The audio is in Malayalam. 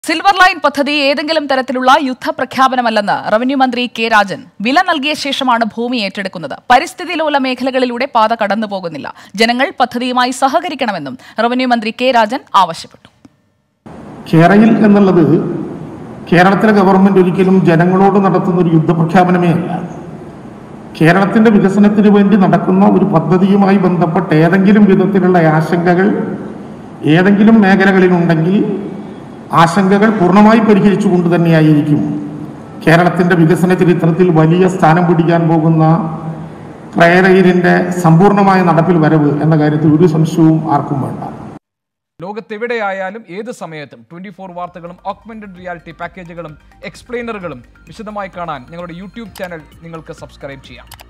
സിൽവർ ലൈൻ പദ്ധതി ഏതെങ്കിലും തരത്തിലുള്ള യുദ്ധപ്രഖ്യാപനമല്ലെന്ന് റവന്യൂ മന്ത്രി കെ രാജൻ വില നൽകിയ ശേഷമാണ് ഭൂമി ഏറ്റെടുക്കുന്നത് പരിസ്ഥിതി ലോല മേഖലകളിലൂടെ പാത കടന്നു പോകുന്നില്ല ജനങ്ങൾ പദ്ധതിയുമായി സഹകരിക്കണമെന്നും റവന്യൂ മന്ത്രി കെ രാജൻ ആവശ്യപ്പെട്ടു കേരയിൽ എന്നുള്ളത് കേരളത്തിലെ ഗവൺമെന്റ് ഒരിക്കലും ജനങ്ങളോട് നടത്തുന്ന ഒരു യുദ്ധപ്രഖ്യാപനമേ അല്ല കേരളത്തിന്റെ വികസനത്തിന് വേണ്ടി നടക്കുന്ന ഒരു പദ്ധതിയുമായി ബന്ധപ്പെട്ട ഏതെങ്കിലും വിധത്തിലുള്ള ആശങ്കകൾ ഏതെങ്കിലും മേഖലകളിലുണ്ടെങ്കിൽ ആശങ്കകൾ പൂർണ്ണമായി പരിഹരിച്ചുകൊണ്ട് തന്നെയായിരിക്കും കേരളത്തിന്റെ വികസന ചരിത്രത്തിൽ വലിയ സ്ഥാനം പിടിക്കാൻ പോകുന്ന ക്രയറയിലിന്റെ സമ്പൂർണ്ണമായ നടപ്പിൽ വരവ് എന്ന കാര്യത്തിൽ ഒരു സംശയവും ആർക്കും വേണ്ട ലോകത്തെവിടെയായാലും ഏത് സമയത്തും ട്വന്റി ഫോർ വാർത്തകളും ഓഗ്മെന്റഡ് റിയാലിറ്റി പാക്കേജുകളും എക്സ്പ്ലെയിനറുകളും വിശദമായി കാണാൻ ഞങ്ങളുടെ യൂട്യൂബ് ചാനൽ നിങ്ങൾക്ക് സബ്സ്ക്രൈബ് ചെയ്യാം